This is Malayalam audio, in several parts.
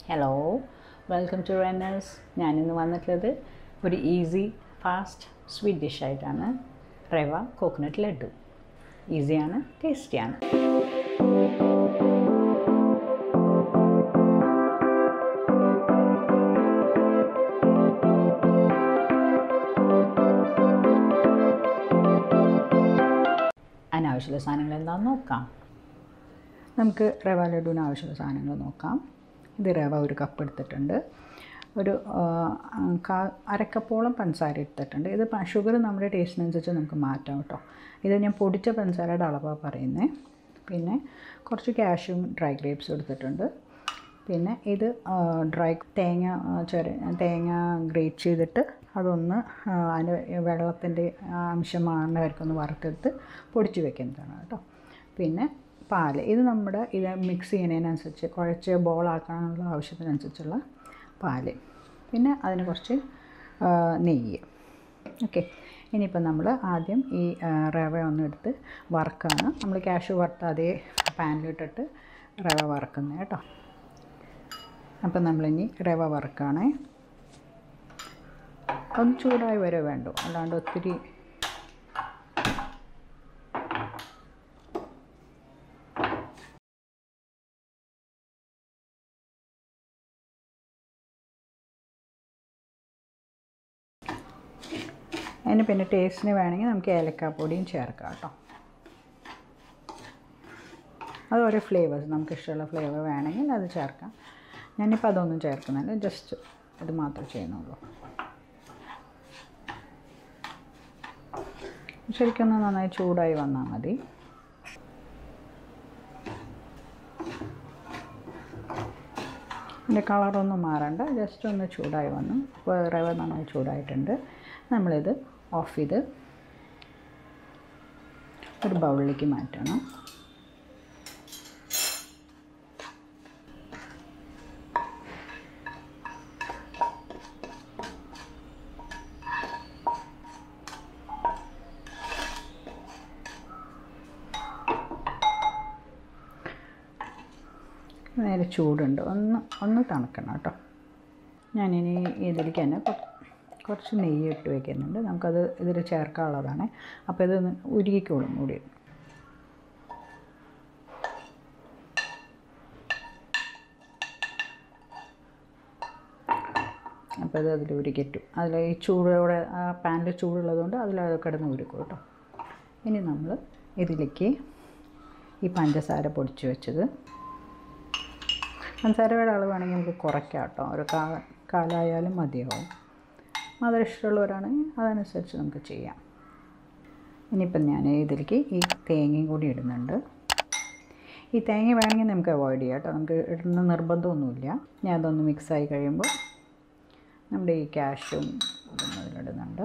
ഹലോ വെൽക്കം ടു റണ്ണേഴ്സ് ഞാനിന്ന് വന്നിട്ടുള്ളത് ഒരു ഈസി ഫാസ്റ്റ് സ്വീറ്റ് ഡിഷായിട്ടാണ് റവ കോക്കനട്ട് ലഡു ഈസിയാണ് ടേസ്റ്റിയാണ് അതിനാവശ്യമുള്ള സാധനങ്ങൾ എന്താണെന്ന് നോക്കാം നമുക്ക് റവ ലഡുവിന് ആവശ്യമുള്ള സാധനങ്ങൾ നോക്കാം ഇത് റവ ഒരു കപ്പ് എടുത്തിട്ടുണ്ട് ഒരു ആ, കാ അരക്കപ്പോളം പഞ്ചസാര എടുത്തിട്ടുണ്ട് ഇത് ഷുഗർ നമ്മുടെ ടേസ്റ്റിനനുസരിച്ച് നമുക്ക് മാറ്റാം കേട്ടോ ഇത് ഞാൻ പൊടിച്ച പഞ്ചസാരയുടെ അളവാണ് പറയുന്നത് പിന്നെ കുറച്ച് കാഷ്യും ഡ്രൈ ഗ്രേപ്സും എടുത്തിട്ടുണ്ട് പിന്നെ ഇത് ആ, ഡ്രൈ തേങ്ങ ആ, ചെറിയ തേങ്ങ ഗ്രേറ്റ് ചെയ്തിട്ട് അതൊന്ന് ആ, അതിൻ്റെ വെള്ളത്തിൻ്റെ അംശം മാറുന്നവർക്കൊന്ന് വറുത്തെടുത്ത് പൊടിച്ച് വെക്കുന്നതാണ് കേട്ടോ പിന്നെ പാല് ഇത് നമ്മുടെ ഇത് മിക്സ് ചെയ്യുന്നതിനനുസരിച്ച് കുഴച്ച് ബോളാക്കാനുള്ള ആവശ്യത്തിനനുസരിച്ചുള്ള പാല് പിന്നെ അതിന് കുറച്ച് ആ, നെയ്യ് ഓക്കെ ഇനിയിപ്പോൾ നമ്മൾ ആദ്യം ഈ ആ, റവ ഒന്ന് എടുത്ത് വറുക്കാണ് നമ്മൾ ക്യാഷ് വറുത്ത അതേ പാനിലിട്ടിട്ട് റവ വറുക്കുന്നത് കേട്ടോ അപ്പം നമ്മളിനി റവ വറുക്കുകയാണേ ഒന്ന് ചൂടായി വരെ വേണ്ടു അല്ലാണ്ട് ഒത്തിരി അതിന് പിന്നെ ടേസ്റ്റിന് വേണമെങ്കിൽ നമുക്ക് ഏലക്കാപ്പൊടിയും ചേർക്കാം കേട്ടോ അത് ഓരോ ഫ്ലേവേഴ്സ് നമുക്ക് ഇഷ്ടമുള്ള ഫ്ലേവർ വേണമെങ്കിൽ അത് ചേർക്കാം ഞാനിപ്പോൾ അതൊന്നും ചേർക്കുന്നില്ല ജസ്റ്റ് ഇത് മാത്രമേ ചെയ്യുന്നുള്ളൂ ശരിക്കും ഒന്ന് നന്നായി ചൂടായി വന്നാൽ മതി ഇതിൻ്റെ കളറൊന്നും മാറണ്ട ജസ്റ്റ് ഒന്ന് ചൂടായി വന്നു ഇപ്പോൾ റവ നന്നായി ചൂടായിട്ടുണ്ട് നമ്മളിത് ഓഫ് ചെയ്ത് ഒരു ബൗളിലേക്ക് മാറ്റണം നേരെ ചൂടുണ്ട് ഒന്ന് ഒന്ന് തണുക്കണം കേട്ടോ ഞാനിനി ഇതിലേക്ക് തന്നെ കൊ- കുറച്ച് നെയ്യ് ഇട്ട് വയ്ക്കുന്നുണ്ട് നമുക്കത് ഇതിൽ ചേർക്കാനുള്ളതാണ് അപ്പോൾ ഇത് ഉരുകിക്കോളും കൂടി അപ്പോൾ ഇത് അതിൽ ഉരുക്കിട്ടു അതിൽ ഈ ചൂടോടെ ആ പാനിൽ ചൂടുള്ളതുകൊണ്ട് അതിൽ അത് കിടന്ന് ഉരുക്കും കേട്ടോ ഇനി നമ്മൾ ഇതിലേക്ക് ഈ പഞ്ചസാര പൊടിച്ച് വെച്ചത് പഞ്ചസാരയുടെ അളവ് വേണമെങ്കിൽ നമുക്ക് കുറയ്ക്കാം കേട്ടോ ഒരു കാ കാലായാലും മതിയാവും മധുരം ഇഷ്ടമുള്ളവരാണെങ്കിൽ അതനുസരിച്ച് നമുക്ക് ചെയ്യാം ഇനിയിപ്പം ഞാൻ ഇതിലേക്ക് ഈ തേങ്ങയും കൂടി ഇടുന്നുണ്ട് ഈ തേങ്ങ വേണമെങ്കിൽ നമുക്ക് അവോയ്ഡ് ചെയ്യാം കേട്ടോ നമുക്ക് ഇടുന്ന നിർബന്ധമൊന്നുമില്ല ഞാൻ അതൊന്ന് മിക്സായി കഴിയുമ്പോൾ നമ്മുടെ ഈ ക്യാഷും ഇതൊന്നും ഇതിലിടുന്നുണ്ട്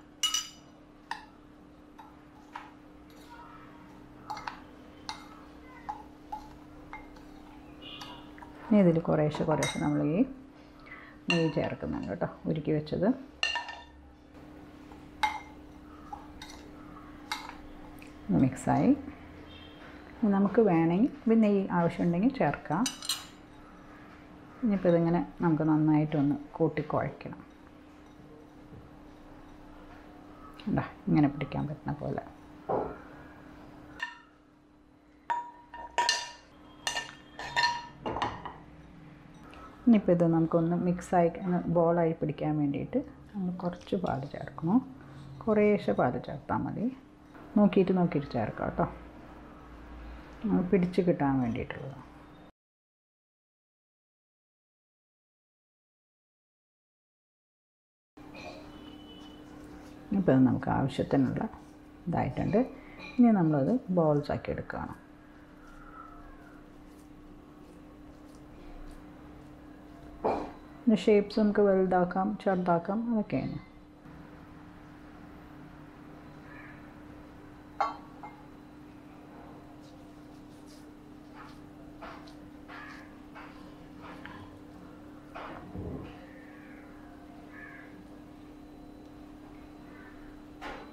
ഇനി ഇതിൽ കുറേശ്ശെ കുറേശ്ശെ നമ്മൾ ഈ നെയ്യ് ചേർക്കുന്നുണ്ട് കേട്ടോ ഉരുക്കി വെച്ചത് ഇത് മിക്സായി ഇനി നമുക്ക് വേണമെങ്കിൽ ഇത് നെയ്യ് ആവശ്യമുണ്ടെങ്കിൽ ചേർക്കാം ഇനിയിപ്പോൾ ഇതിങ്ങനെ നമുക്ക് നന്നായിട്ടൊന്ന് കൂട്ടി കുഴയ്ക്കണം ഉണ്ടാ ഇങ്ങനെ പിടിക്കാൻ പറ്റുന്ന പോലെ ഇനിയിപ്പോൾ ഇത് നമുക്കൊന്ന് മിക്സായി ബോളായി പിടിക്കാൻ വേണ്ടിയിട്ട് നമ്മൾ കുറച്ച് പാല് ചേർക്കണം കുറേശ്ശെ പാല് ചേർത്താൽ മതി നോക്കിയിട്ട് നോക്കിയിട്ട് ചേർക്കാം കേട്ടോ നമ്മൾ പിടിച്ച് കിട്ടാൻ വേണ്ടിയിട്ടുള്ളത് ഇപ്പോൾ ഇത് നമുക്ക് ആവശ്യത്തിനുള്ള ഇതായിട്ടുണ്ട് ഇനി നമ്മളത് ബോൾസ് ആക്കി എടുക്കുകയാണ് ഇതിൻ്റെ ഷേപ്സ് നമുക്ക് വലുതാക്കാം ചെറുതാക്കാം അതൊക്കെയാണ്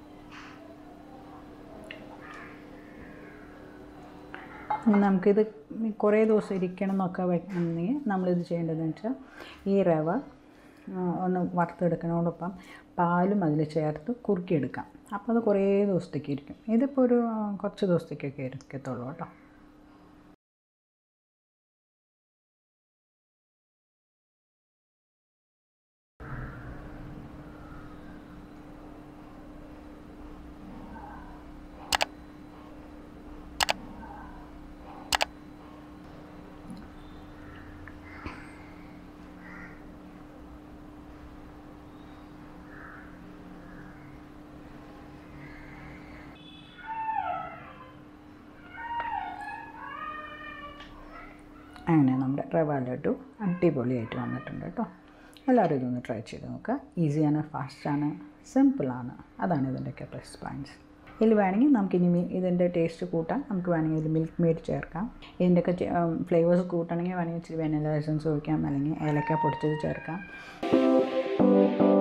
ഇനി നമുക്കിത് കുറേ ദിവസം ഇരിക്കണം എന്നൊക്കെ വെക്കണമെങ്കിൽ നമ്മളിത് ചെയ്യേണ്ടതെന്ന് വെച്ചാൽ ഈ റവ ആ, ഒന്ന് വറുത്തെടുക്കുന്നതോടൊപ്പം പാലും അതിൽ ചേർത്ത് കുറുക്കിയെടുക്കാം അപ്പോൾ അത് കുറേ ദിവസത്തേക്ക് ഇരിക്കും ഇതിപ്പോൾ ഒരു ആ, കുറച്ച് ദിവസത്തേക്കൊക്കെ ഇരിക്കത്തുള്ളൂ കേട്ടോ അങ്ങനെ നമ്മുടെ റവ ലഡു അടിപൊളിയായിട്ട് വന്നിട്ടുണ്ട് കേട്ടോ എല്ലാവരും ഇതൊന്ന് ട്രൈ ചെയ്ത് നോക്കുക ഈസിയാണ് ഫാസ്റ്റാണ് സിമ്പിളാണ് അതാണ് ഇതിൻ്റെയൊക്കെ പ്ലസ് പോയിൻറ്റ്സ് ഇതിൽ വേണമെങ്കിൽ നമുക്ക് ഇനി മി- ഇതിൻ്റെ ടേസ്റ്റ് കൂട്ടാം നമുക്ക് വേണമെങ്കിൽ ഇതിൽ മിൽക്ക് മെയ്ഡ് ചേർക്കാം ഇതിൻ്റെയൊക്കെ ഫ്ലേവേഴ്സ് കൂട്ടണമെങ്കിൽ വേണമെങ്കിൽ ഇച്ചിരി വെനില എസൻസ് ഒഴിക്കാം അല്ലെങ്കിൽ ഏലക്ക പൊടിച്ചത് ചേർക്കാം